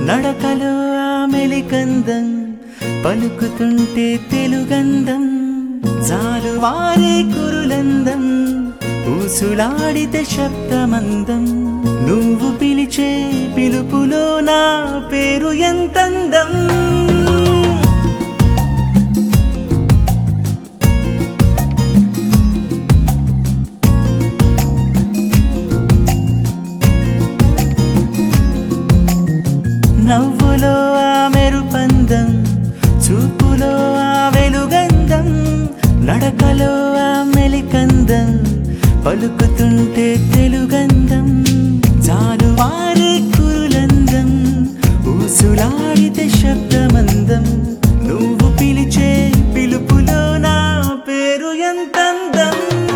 నడకలో ఆ మెలికందం పలుకుతుంటే తెలుగందం జాలువారే కురులందం ఊసులాడితే శబ్దమందం నువ్వు పిలిచే పిలుపులో నా పేరు ఎంతందం నవ్వులో ఆ మెరుపందం చూపులో ఆ వెలుగందం నడకలో ఆ మెలికందం పలుకుతుంటే తెలుగందం జాలువారే కురులందం ఊసులాడితే శబ్దమందం నువ్వు పిలిచే పిలుపులో నా పేరు ఎంతందం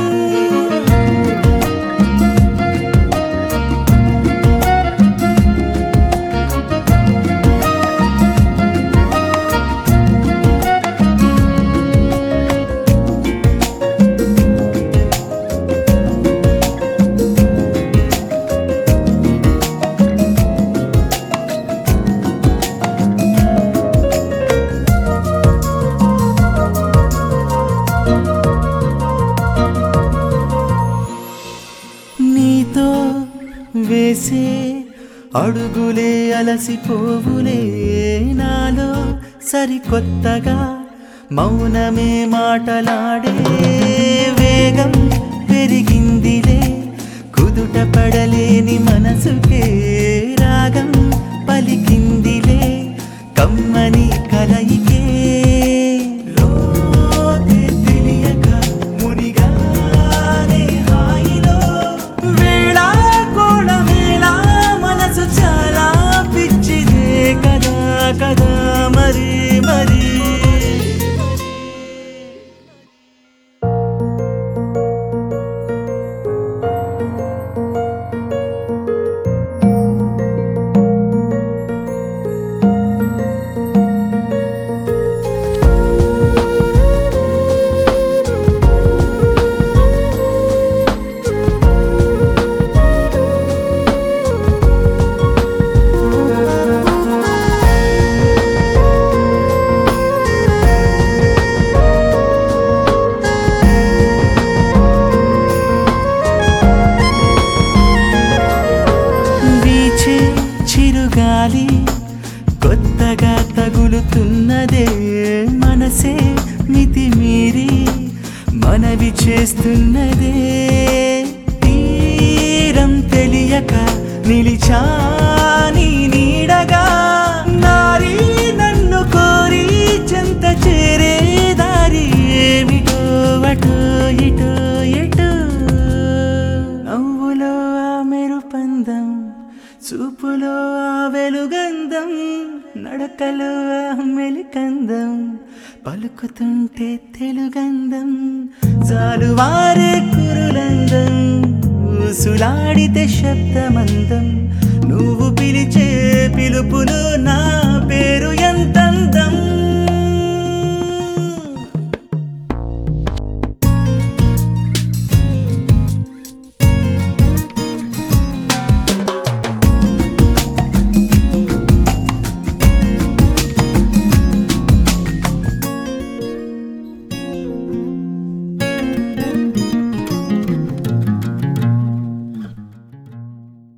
నీతో వేసే అడుగులే అలసిపోవులే నాలో సరికొత్తగా మౌనమే మాటలాడే వేగం పెరిగిందిలే కుదుట పడలేని మనసుకే రాగం పలికిందిలే కమ్మని కలయికే లోతే తెలియక మునిగానే హాయిలో వేళ కోళ వేళ మనసు చాలా పిచ్చిదే కదా కదా మరి మరి వీచే చిరుగాలి కొత్తగా తగులుతున్నదే మనసే మితి మీరి మనవి చేస్తున్నదే తీరం తెలియక నిలిచాని నీడగా నారి నన్ను కోరి చెంత చేరే దారి ఏమిటో అటో ఇటో ఎటో నవ్వులో ఆ మెరుపందం చూపులో ఆ వెలుగందం నడకలో ఆ మెలికందం పలుకుతుంటే తెలుగందం జాలువారే కురులందం ఊసులాడితే శబ్దమందం నువ్వు పిలిచే పిలుపులో